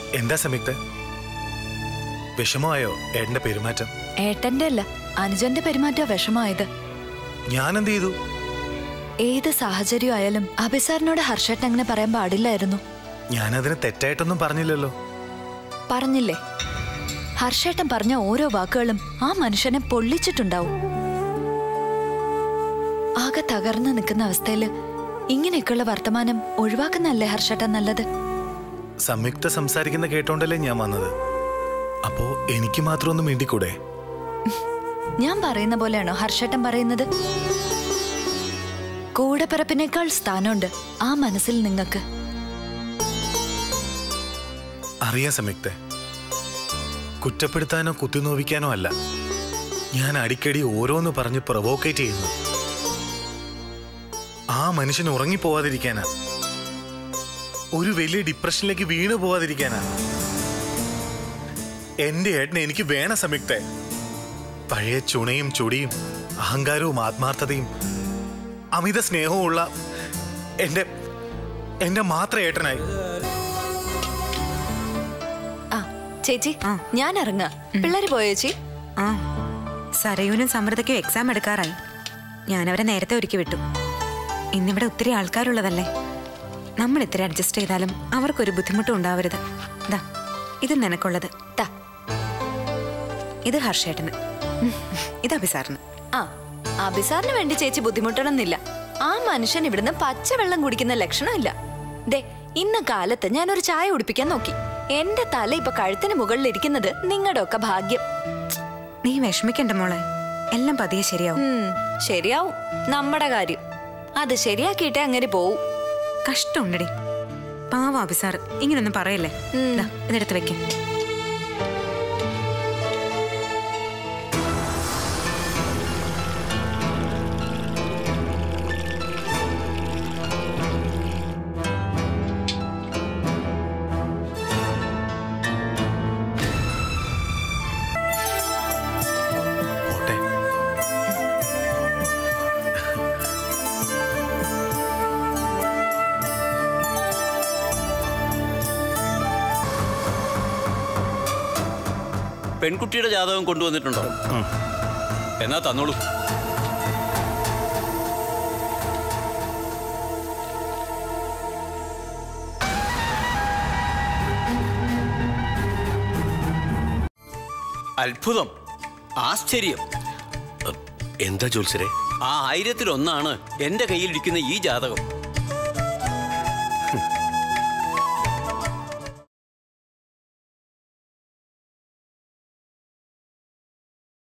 എന്താ സംയുക്ത വിഷമമായോ ഏട്ടന്റെ പെരുമാറ്റം ഏട്ടന്റെ അല്ല അനുജന്റെ പെരുമാറ്റ വിഷമായത് ഞാൻ എന്ത് ചെയ്തു ഏത് സാഹചര്യം ആയാലും അഭിസാറിനോട് ഹർഷേട്ടൻ അങ്ങനെ പറയാൻ പാടില്ലായിരുന്നു ഞാനതിന് തെറ്റായിട്ടൊന്നും പറഞ്ഞില്ലല്ലോ പറഞ്ഞില്ലേ ഹർഷേട്ടൻ പറഞ്ഞ ഓരോ വാക്കുകളും ആ മനുഷ്യനെ പൊള്ളിച്ചിട്ടുണ്ടാവും ആകെ തകർന്നു നിൽക്കുന്ന അവസ്ഥയില് ഇങ്ങനെയൊക്കെയുള്ള വർത്തമാനം ഒഴിവാക്കുന്നല്ലേ ഹർഷേട്ടൻ നല്ലത് സംയുക്ത സംസാരിക്കുന്ന കേട്ടോണ്ടല്ലേ ഞാൻ വന്നത് അപ്പോ എനിക്ക് മാത്രം ഒന്ന് മിണ്ടിക്കൂടെ ഞാൻ പറയുന്ന പോലെയാണോ ഹർഷേട്ടൻ പറയുന്നത് കൂടെപ്പിറപ്പിനേക്കാൾ സ്ഥാനമുണ്ട് ആ മനസ്സിൽ നിങ്ങൾക്ക് അറിയാം സംയുക്ത കുറ്റപ്പെടുത്താനോ കുത്തിനോവിക്കാനോ അല്ല ഞാൻ അടിക്കടി ഓരോന്ന് പറഞ്ഞ് പ്രൊവോക്കേറ്റ് ചെയ്യുന്നു ആ മനുഷ്യൻ ഉറങ്ങിപ്പോവാതിരിക്കാനാ ഒരു വലിയ ഡിപ്രഷനിലേക്ക് വീണു പോവാതിരിക്കാനാ എന്റെ ഏട്ടനെ എനിക്ക് വേണ സംയുക്ത പഴയ ചുണയും ചൊടിയും അഹങ്കാരവും ആത്മാർത്ഥതയും അമിത സ്നേഹവും ഉള്ള എന്റെ എന്റെ മാത്രം ഏട്ടനായി ആ ചേച്ചി ഞാൻ ഇറങ്ങാ പിള്ളേര് പോയോ ചേച്ചി ആ സരയുനും സമൃദ്ധയ്ക്കും എക്സാം എടുക്കാറായി ഞാനവരെ നേരത്തെ ഒരുക്കി വിട്ടു ഇന്നിവിടെ ഒത്തിരി ആൾക്കാരുള്ളതല്ലേ നമ്മൾ ഇത്തിരി അഡ്ജസ്റ്റ് ചെയ്താലും അവർക്കൊരു ബുദ്ധിമുട്ടും ഉണ്ടാവരുത് ദാ ഇത് നിനക്കുള്ളത് ദാ. ഇത് ഹർഷേട്ടന് ഇത് അഭിസാറിന് ആ അഭിസാറിന് വേണ്ടി ചേച്ചി ബുദ്ധിമുട്ടണമെന്നില്ല ആ മനുഷ്യൻ ഇവിടുന്ന് പച്ചവെള്ളം കുടിക്കുന്ന ലക്ഷണമില്ല ദേ ഇന്ന് കാലത്ത് ഞാനൊരു ചായ കുടിപ്പിക്കാൻ നോക്കി എന്റെ തല ഇപ്പൊ കഴുത്തിന് മുകളിൽ ഇരിക്കുന്നത് നിങ്ങളുടെ ഒക്കെ ഭാഗ്യം നീ വിഷമിക്കണ്ട മോളെ എല്ലാം പതിയെ ശരിയാവും ഉം, ശരിയാവും നമ്മുടെ കാര്യം അത് ശരിയാക്കിയിട്ടേ അങ്ങനെ പോവും കഷ്ടമുണ്ടടി പാവ അഭിസാർ ഇങ്ങനൊന്നും പറയല്ലേ ഉം. ദാ, ഇതെടുത്ത് വെക്ക പോട്ടെ പെൺകുട്ടിയുടെ ജാതകം കൊണ്ടുവന്നിട്ടുണ്ടോ എന്നാ തന്നോളൂ അത്ഭുതം ആശ്ചര്യം എന്താ ജോത്സരെ ആ ആയിരത്തിലൊന്നാണ് എന്റെ കയ്യിലിരിക്കുന്ന ഈ ജാതകം